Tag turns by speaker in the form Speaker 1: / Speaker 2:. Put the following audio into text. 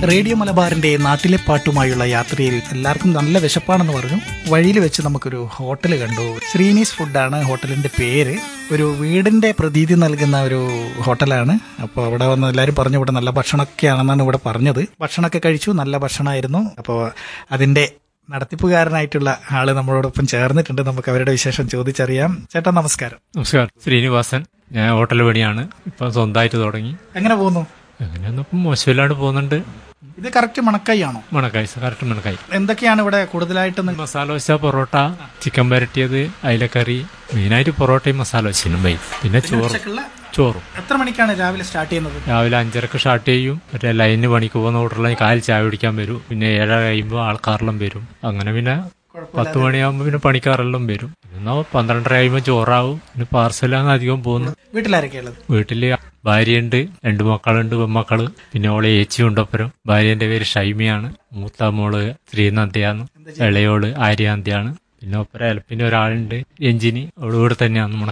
Speaker 1: radio മലബാറിന്റെ നാട്ടിലെ പാട്ടുമായുള്ള യാത്രയിൽ എല്ലാവർക്കും നല്ല വിശപ്പാണെന്ന് പറഞ്ഞു വഴിയിൽ വെച്ച് നമുക്കൊരു ഹോട്ടൽ കണ്ടു ശ്രീനീസ് ഫുഡാണ് ഹോട്ടലിന്റെ പേര് ഒരു വീടിന്റെ പ്രതീതി നൽകുന്ന ഒരു ഹോട്ടലാണ് അപ്പോൾ അവിടെ വന്ന് എല്ലാവരും പറഞ്ഞു ഇവിടെ നല്ല ഭക്ഷണമൊക്കെയാണെന്നാണ് ഇവിടെ പറഞ്ഞത് ഭക്ഷണമൊക്കെ കഴിച്ചു നല്ല ഭക്ഷണമായിരുന്നു അപ്പോൾ അതിന്റെ നടത്തിപ്പുകാരനായിട്ടുള്ള ആള് നമ്മളോടൊപ്പം ചേർന്നിട്ടുണ്ട് നമുക്ക് അവരുടെ വിശേഷം ചോദിച്ചറിയാം ചേട്ടാ നമസ്കാരം
Speaker 2: നമസ്കാരം ശ്രീനിവാസൻ ഞാൻ ഹോട്ടൽ പണിയാണ് ഇപ്പം സ്വന്തമായിട്ട് തുടങ്ങി
Speaker 1: എങ്ങനെ പോകുന്നു
Speaker 2: അങ്ങനെയൊന്നും ഇപ്പം മോശമില്ലാണ്ട് പോകുന്നുണ്ട്
Speaker 1: ഇത് കറക്റ്റ് മണക്കായി ആണോ
Speaker 2: മണക്കായി കറക്റ്റ് മണക്കായി
Speaker 1: എന്തൊക്കെയാണ് ഇവിടെ കൂടുതലായിട്ട് നി-
Speaker 2: മസാല ദോശ പൊറോട്ട ചിക്കൻ വരട്ടിയത് അയിലക്കറി മെയിനായിട്ട് പൊറോട്ടയും മസാല ദോശയും മെയിൻ പിന്നെ ചോറും
Speaker 1: ഉച്ചക്കുള്ള
Speaker 2: ചോറും
Speaker 1: എത്ര മണിക്കാണ് രാവിലെ സ്റ്റാർട്ട് ചെയ്യുന്നത്
Speaker 2: രാവിലെ അഞ്ചരക്ക് സ്റ്റാർട്ട് ചെയ്യും മറ്റേ ലൈനിന് പണിക്ക് പോകുന്ന ഹോട്ടലിൽ കാൽ ചായ കുടിക്കാൻ വരും പിന്നെ ഏഴര കഴിയുമ്പോൾ ആൾക്കാരെല്ലാം വരും അങ്ങനെ പിന്നെ പത്ത് മണിയാകുമ്പോൾ പിന്നെ പണിക്കാരെല്ലാം വരും എന്നാ പന്ത്രണ്ടര കഴിയുമ്പോൾ ചോറാവും പിന്നെ പാർസലാണ് അധികം പോകുന്നത്
Speaker 1: വീട്ടിലാരൊക്കെ ഉള്ളത്
Speaker 2: വീട്ടില് ഭാര്യയുണ്ട് രണ്ട് മക്കളുണ്ട് പെമ്മക്കള് പിന്നെ ഓളെ ഏച്ചിയുണ്ട് ഒപ്പരം ഭാര്യന്റെ പേര് ഷൈമിയാണ് മൂത്ത മോള് ശ്രീനന്ദയാണ് ഇളയോള് ആര്യാന്തിയാണ് പിന്നെ ഒപ്പരം പിന്നെ ഒരാളുണ്ട് എഞ്ചിനി അവള് ഇവിടെ തന്നെയാണ് നമ്മുടെ